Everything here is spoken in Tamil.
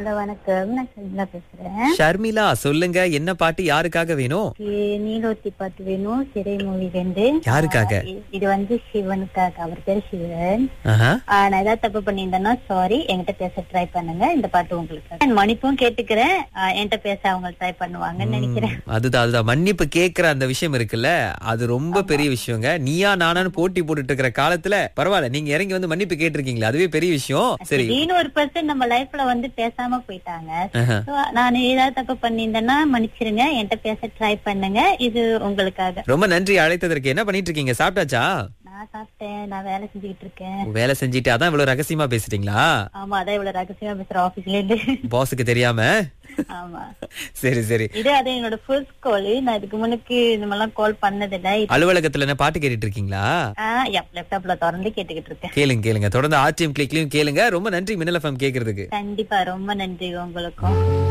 ஹலோ வணக்கம் நான் சந்திரா பேசுறேன் ஷர்மிளா சொல்லுங்க என்ன பாட்டு யாருக்காக வேணும் எனக்கு நீலோத்தி பாட்டு வேணும் சிறை மூவி ரெண்டு யாருக்காக? ஆ, இ- இது வந்து சிவனுக்காக அவர் பேர் சிவன் ஆஹா. ஆ, நான் ஏதாவது தப்பு பண்ணியிருந்தேன்னா சாரி என்கிட்ட பேச ட்ரை பண்ணுங்க இந்த பாட்டு உங்களுக்கு நான் மன்னிப்பும் கேட்டுக்கிறேன் ஆ, என்கிட்ட பேச அவங்க ட்ரை பண்ணுவாங்கன்னு நினைக்கிறேன் ம், அதுதான் அதுதான் மன்னிப்பு கேக்குற அந்த விஷயம் இருக்குல்ல அது ரொம்ப பெரிய விஷயங்க நீயா நானான்னு போட்டி போட்டுட்டு இருக்கிற காலத்துல பரவாயில்ல நீங்க இறங்கி வந்து மன்னிப்பு கேட்டிருக்கீங்களா அதுவே பெரிய விஷயம் சரி திடீர்னு ஒரு பர்சன் நம்ம லைஃப்ல வந்து பேசாம போயிட்டாங்க ஆஹா. So, நான் ஏதாவது தப்பு பண்ணியிருந்தேன்னா மன்னிச்சிருங்க என்கிட்ட பேச ட்ரை பண்ணுங்க இது உங்களுக்காக ரொம்ப நன்றி அழைத்ததற்கு என்ன பண்ணிட்டு இருக்கீங்க சாப்பிட்டாச்சா நான் சாப்பிட்டேன் நான் வேலை செஞ்சுக்கிட்டு இருக்கேன் வேலை செஞ்சுட்டு அதான் இவ்வளவு ரகசியமா பேசிட்டீங்களா ஆமா அதான் இவ்வளவு ரகசியமா பேசுற ஆபீஸ்ல இருந்து பாஸுக்கு தெரியாம ஆமா சரி சரி இது அது என்னோட ஃபர்ஸ்ட் கால் நான் இதுக்கு முன்னுக்கு இந்த மாதிரிலாம் கால் பண்ணதில்ல அலுவலகத்துல என்ன பாட்டு கேட்டுட்டு இருக்கீங்களா லேப்டாப்ல திறந்து கேட்டுக்கிட்டு இருக்கேன் கேளுங்க கேளுங்க தொடர்ந்து ஆர்டிஎம் கிளிக்லயும் கேளுங்க ரொம்ப நன்றி மின்னல் எஃப்எம் கேக்குறதுக்கு கண்டிப்பா ரொம்ப நன்றி உங்களுக்கும்